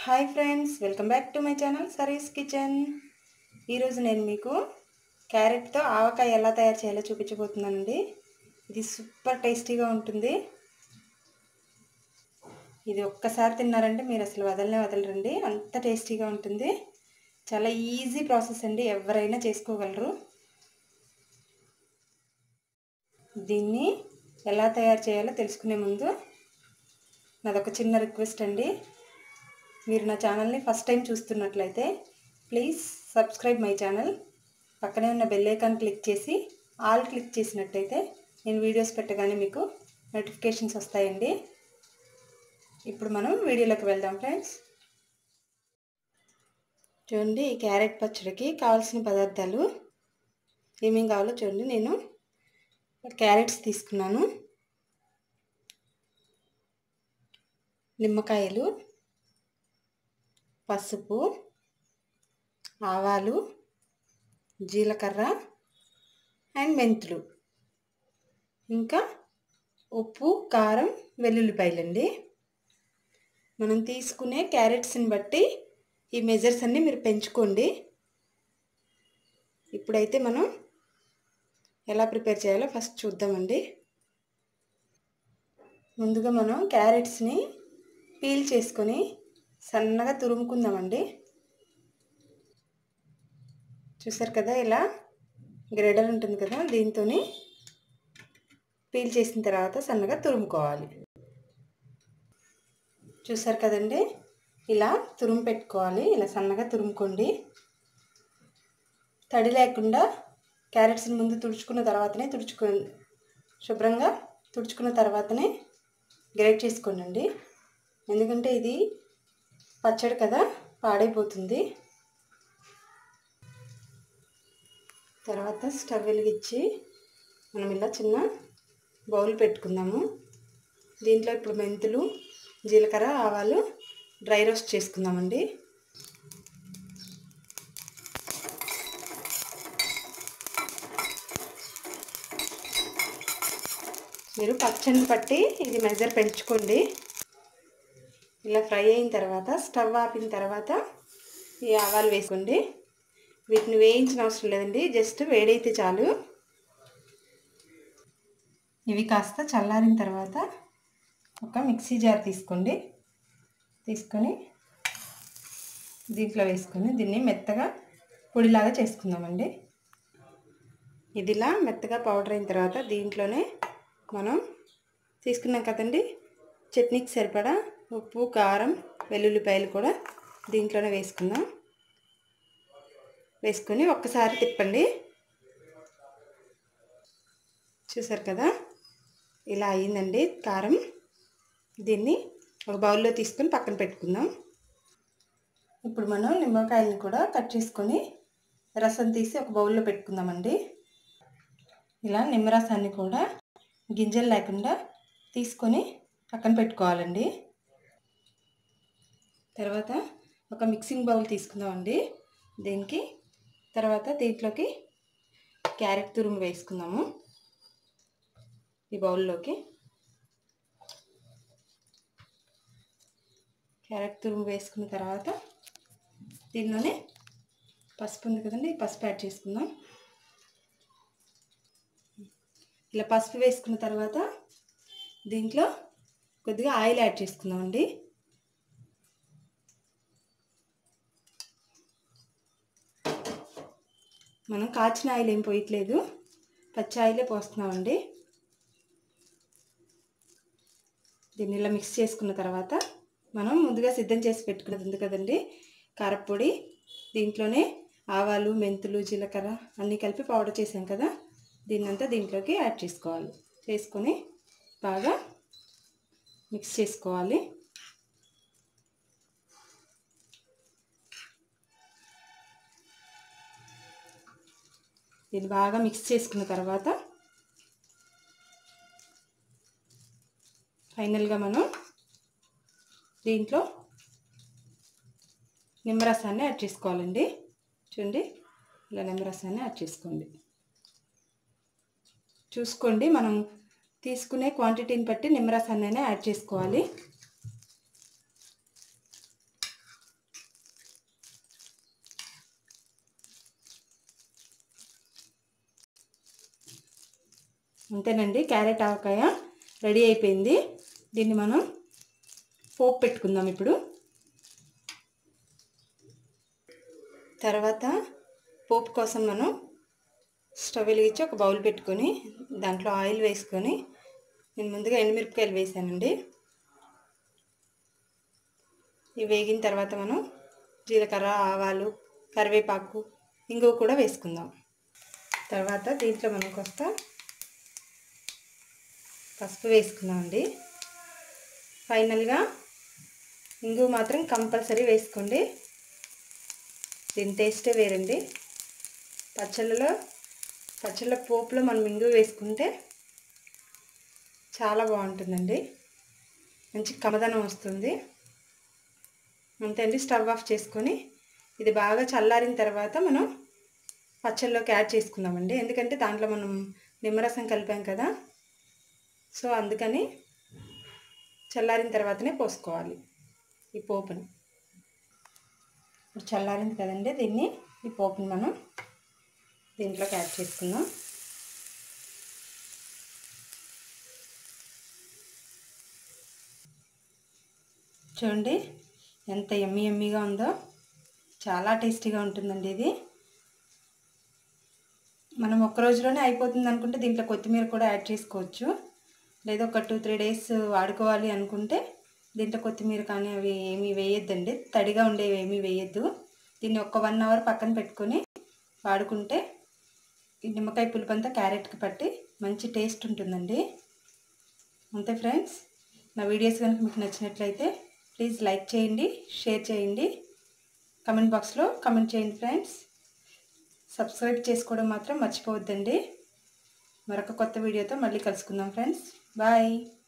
hi friends welcome back to my channel సరీస్ kitchen ఈరోజు నేను మీకు క్యారెట్తో ఆవకాయ ఎలా తయారు చేయాలో చూపించబోతున్నానండి ఇది సూపర్ టేస్టీగా ఉంటుంది ఇది ఒక్కసారి తిన్నారంటే మీరు అసలు వదలనే వదలరండి అంత టేస్టీగా ఉంటుంది చాలా ఈజీ ప్రాసెస్ అండి ఎవరైనా చేసుకోగలరు దీన్ని ఎలా తయారు చేయాలో తెలుసుకునే ముందు నాదొక చిన్న రిక్వెస్ట్ అండి మీరు నా ఛానల్ని ఫస్ట్ టైం చూస్తున్నట్లయితే ప్లీజ్ సబ్స్క్రైబ్ మై ఛానల్ పక్కనే ఉన్న బెల్ ఐకాన్ క్లిక్ చేసి ఆల్ క్లిక్ చేసినట్టయితే నేను వీడియోస్ పెట్టగానే మీకు నోటిఫికేషన్స్ వస్తాయండి ఇప్పుడు మనం వీడియోలోకి వెళ్దాం ఫ్రెండ్స్ చూడండి ఈ క్యారెట్ పచ్చడికి కావాల్సిన పదార్థాలు ఏమేం కావాలో చూడండి నేను క్యారెట్స్ తీసుకున్నాను నిమ్మకాయలు పసుపు ఆవాలు జీలకర్ర అండ్ మెంతులు ఇంకా ఉప్పు కారం వెల్లుల్లిపాయలండి మనం తీసుకునే క్యారెట్స్ని బట్టి ఈ మెజర్స్ అన్నీ మీరు పెంచుకోండి ఇప్పుడైతే మనం ఎలా ప్రిపేర్ చేయాలో ఫస్ట్ చూద్దామండి ముందుగా మనం క్యారెట్స్ని పీల్ చేసుకొని సన్నగా తురుముకుందామండి చూసారు కదా ఇలా గ్రేడర్ ఉంటుంది కదా దీంతో పీల్ చేసిన తర్వాత సన్నగా తురుముకోవాలి చూసారు కదండి ఇలా తురుము పెట్టుకోవాలి ఇలా సన్నగా తురుముకోండి తడి లేకుండా క్యారెట్స్ని ముందు తుడుచుకున్న తర్వాతనే తుడుచుకో శుభ్రంగా తుడుచుకున్న తర్వాతనే గ్రేట్ చేసుకోండి ఎందుకంటే ఇది పచ్చడి కదా పాడైపోతుంది తర్వాత స్టవ్ వెలిగించి మనం ఇలా చిన్న బౌల్ పెట్టుకుందాము దీంట్లో ఇప్పుడు మెంతులు జీలకర్ర ఆవాలు డ్రై రోస్ట్ చేసుకుందామండి మీరు పచ్చడిని పట్టి ఇది మెజర్ పెంచుకోండి ఇలా ఫ్రై అయిన తర్వాత స్టవ్ ఆపిన తర్వాత ఈ ఆవాలు వేసుకోండి వీటిని వేయించిన అవసరం లేదండి జస్ట్ వేడైతే చాలు ఇవి కాస్త చల్లారిన తర్వాత ఒక మిక్సీ జార్ తీసుకోండి తీసుకొని దీంట్లో వేసుకొని దీన్ని మెత్తగా పొడిలాగా చేసుకుందామండి ఇదిలా మెత్తగా పౌడర్ అయిన తర్వాత దీంట్లోనే మనం తీసుకున్నాం కదండి చట్నీకి సరిపడా ఉప్పు కారం వెల్లుల్లిపాయలు కూడా దీంట్లోనే వేసుకుందాం వేసుకొని ఒక్కసారి తిప్పండి చూసారు కదా ఇలా అయ్యిందండి కారం దీన్ని ఒక బౌల్లో తీసుకొని పక్కన పెట్టుకుందాం ఇప్పుడు మనం నిమ్మకాయలను కూడా కట్ చేసుకొని రసం తీసి ఒక బౌల్లో పెట్టుకుందామండి ఇలా నిమ్మరసాన్ని కూడా గింజలు లేకుండా తీసుకొని పక్కన పెట్టుకోవాలండి తర్వాత ఒక మిక్సింగ్ బౌల్ తీసుకుందామండి దీనికి తర్వాత దీంట్లోకి క్యారెట్ తురుము వేసుకుందాము ఈ బౌల్లోకి క్యారెట్ తురుము వేసుకున్న తర్వాత దీనిలోనే పసుపు ఉంది కదండి పసుపు యాడ్ చేసుకుందాం ఇలా పసుపు వేసుకున్న తర్వాత దీంట్లో కొద్దిగా ఆయిల్ యాడ్ చేసుకుందామండి మనం కాచిన ఆయిల్ ఏం పోయట్లేదు పచ్చి ఆయిలే పోస్తున్నామండి దీన్ని ఇలా మిక్స్ చేసుకున్న తర్వాత మనం ముందుగా సిద్ధం చేసి పెట్టుకున్నది ఉంది కదండి కారపొడి దీంట్లోనే ఆవాలు మెంతులు జీలకర్ర అన్నీ కలిపి పౌడర్ చేసాం కదా దీన్నంతా దీంట్లోకి యాడ్ చేసుకోవాలి చేసుకొని బాగా మిక్స్ చేసుకోవాలి దీన్ని బాగా మిక్స్ చేసుకున్న తర్వాత ఫైనల్గా మనం దీంట్లో నిమ్మరసాన్ని యాడ్ చేసుకోవాలండి చూడండి ఇలా నిమ్మరసాన్ని యాడ్ చేసుకోండి చూసుకోండి మనం తీసుకునే క్వాంటిటీని బట్టి నిమ్మరసాన్ని యాడ్ చేసుకోవాలి అంతేనండి క్యారెట్ ఆవకాయ రెడీ అయిపోయింది దీన్ని మనం పోపు పెట్టుకుందాం ఇప్పుడు తర్వాత పోపు కోసం మనం స్టవ్ వెలిగించి ఒక బౌల్ పెట్టుకొని దాంట్లో ఆయిల్ వేసుకొని నేను ముందుగా ఎండుమిరపకాయలు వేసానండి ఇవి వేగిన తర్వాత మనం జీలకర్ర ఆవాలు కరివేపాకు ఇంగువ కూడా వేసుకుందాం తర్వాత దీంట్లో మనం కొస్త పసుపు వేసుకుందామండి ఫైనల్గా ఇంగువ మాత్రం కంపల్సరీ వేసుకోండి దీని టేస్టే వేరండి పచ్చళ్ళలో పచ్చళ్ళ పోపులో మనం ఇంగువ వేసుకుంటే చాలా బాగుంటుందండి మంచి కమదనం వస్తుంది అంతే అండి స్టవ్ ఆఫ్ చేసుకొని ఇది బాగా చల్లారిన తర్వాత మనం పచ్చళ్ళలోకి యాడ్ చేసుకుందామండి ఎందుకంటే దాంట్లో మనం నిమ్మరసం కలిపాం కదా సో అందుకని చల్లారిన తర్వాతనే పోసుకోవాలి ఈ పోపుని ఇప్పుడు చల్లారింది కదండి దీన్ని ఈ పోపుని మనం దీంట్లోకి యాడ్ చేసుకుందాం చూడండి ఎంత ఎమ్మి ఎమ్మిగా ఉందో చాలా టేస్టీగా ఉంటుందండి ఇది మనం ఒక్క రోజులోనే అయిపోతుంది అనుకుంటే దీంట్లో కొత్తిమీర కూడా యాడ్ చేసుకోవచ్చు లేదా ఒక టూ త్రీ డేస్ వాడుకోవాలి అనుకుంటే దీంట్లో కొత్తిమీర కానీ అవి ఏమీ వేయొద్దండి తడిగా ఉండేవి ఏమీ వేయొద్దు దీన్ని ఒక వన్ అవర్ పక్కన పెట్టుకొని వాడుకుంటే ఈ నిమ్మకాయ పులుపు అంతా క్యారెట్కి పట్టి మంచి టేస్ట్ ఉంటుందండి అంతే ఫ్రెండ్స్ నా వీడియోస్ కనుక మీకు నచ్చినట్లయితే ప్లీజ్ లైక్ చేయండి షేర్ చేయండి కమెంట్ బాక్స్లో కమెంట్ చేయండి ఫ్రెండ్స్ సబ్స్క్రైబ్ చేసుకోవడం మాత్రం మర్చిపోవద్దండి మరొక కొత్త వీడియోతో మళ్ళీ కలుసుకుందాం ఫ్రెండ్స్ బాయ్